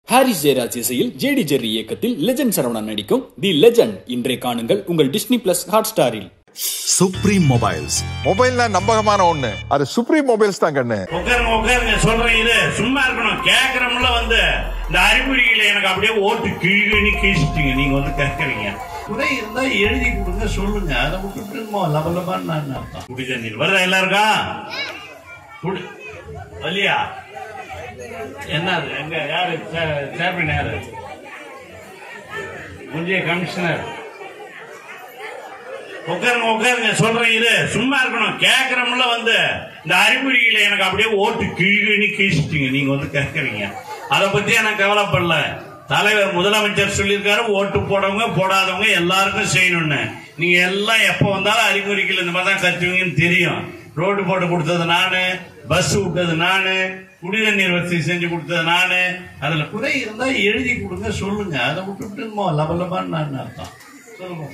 Harris Jayaraj இசையில் JD Jerry இயக்கத்தில் legend Saravanan நடிக்கும் தி லெஜண்ட் இன்றை காணுங்கள் உங்கள் டிஸ்னி பிளஸ் ஹாட் ஸ்டாரில் சுப்ரீம் மொபைல்ஸ் மொபைல்னா நம்பகமான ஒண்ணு அது சுப்ரீம் மொபைல்ஸ் தான் கண்ணு உட்காருங்க உட்காருங்க சொல்றேன் இது சும்மா இருக்கணும் கேக்குறோம்ல வந்து இந்த அறிகுறிகளை எனக்கு அப்படியே ஓட்டு கிழிகணி கீழ்ச்சிட்டீங்க நீங்க வந்து கேட்கறீங்க குறை இருந்தா எழுதி கொடுங்க சொல்லுங்க அதை விட்டுட்டு லபலபான்னு நான் அர்த்தம் குடி தண்ணீர் வருதா எல்லாருக்கும் குடி வலியா என்னது எங்க யாரு சேர்மன் யாரு முந்தைய கமிஷனர் உட்காருங்க உட்காருங்க சொல்றேன் இது சும்மா இருக்கணும் கேக்குறோம்ல வந்து இந்த அறிகுறிகளை எனக்கு அப்படியே ஓட்டு கிழிகணி கீழ்ச்சிட்டீங்க நீங்க வந்து கேட்கறீங்க அதை பத்தி எனக்கு கவலைப்படல தலைவர் முதலமைச்சர் சொல்லியிருக்காரு ஓட்டு போடவங்க போடாதவங்க எல்லாருக்கும் செய்யணும்னு நீங்க எல்லாம் எப்ப வந்தாலும் அறிகுறிகள் இந்த மாதிரி தான் கத்துவீங்கன்னு தெரியும் ரோடு போட்டு கொடுத்தது நானு பஸ் விட்டது நானு குடிநீர் வசதி செஞ்சு கொடுத்தது நானு அதுல குறை இருந்தா எழுதி கொடுங்க சொல்லுங்க அதை விட்டுட்டு லபலபான்னு நான் அர்த்தம் சொல்லுங்க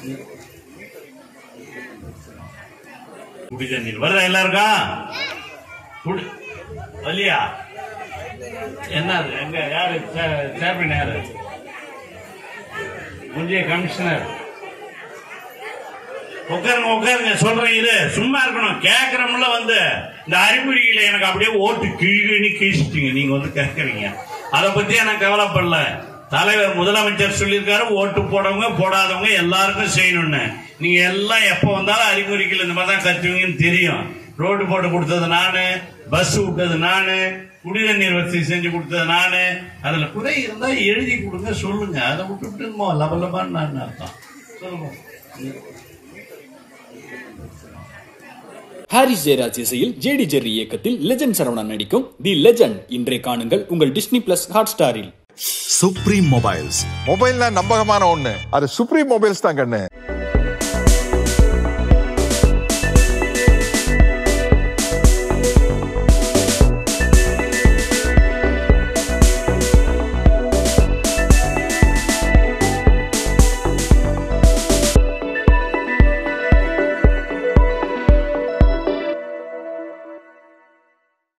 குடி தண்ணீர் வருதா எல்லாருக்கும் குடி வலியா என்னது எங்க யாரு சேர்மன் யாரு முந்தைய கமிஷனர் உட்காருங்க உட்காருங்க சொல்றேன் இது சும்மா இருக்கணும் கேக்குறோம்ல வந்து இந்த அறிகுறிகளை எனக்கு அப்படியே ஓட்டு கிழிகணி கீழ்ச்சிட்டீங்க நீங்க வந்து கேட்கறீங்க அதை பத்தி எனக்கு கவலைப்படல தலைவர் முதலமைச்சர் சொல்லியிருக்காரு ஓட்டு போடவங்க போடாதவங்க எல்லாருக்கும் செய்யணும்னு நீங்க எல்லாம் எப்ப வந்தாலும் அறிகுறிகள் இந்த மாதிரி தான் கத்துவீங்கன்னு தெரியும் ரோடு போட்டு கொடுத்தது நானு பஸ் விட்டது நானு குடிநீர் வசதி செஞ்சு கொடுத்தது நானு அதுல குறை இருந்தா எழுதி கொடுங்க சொல்லுங்க அதை விட்டுட்டு லபலபான்னு நான் அர்த்தம் சொல்லுங்க ஹாரிஸ் ஜெயராஜ் இசையில் ஜேடி ஜெர்ரி இயக்கத்தில் லெஜண்ட் சரவணன் நடிக்கும் தி லெஜண்ட் இன்றை காணுங்கள் உங்கள் டிஸ்னி பிளஸ் ஹாட் ஸ்டாரில் சுப்ரீம் மொபைல்ஸ் மொபைல்னா நம்பகமான ஒண்ணு அது சுப்ரீம் மொபைல்ஸ் தான் கண்ணு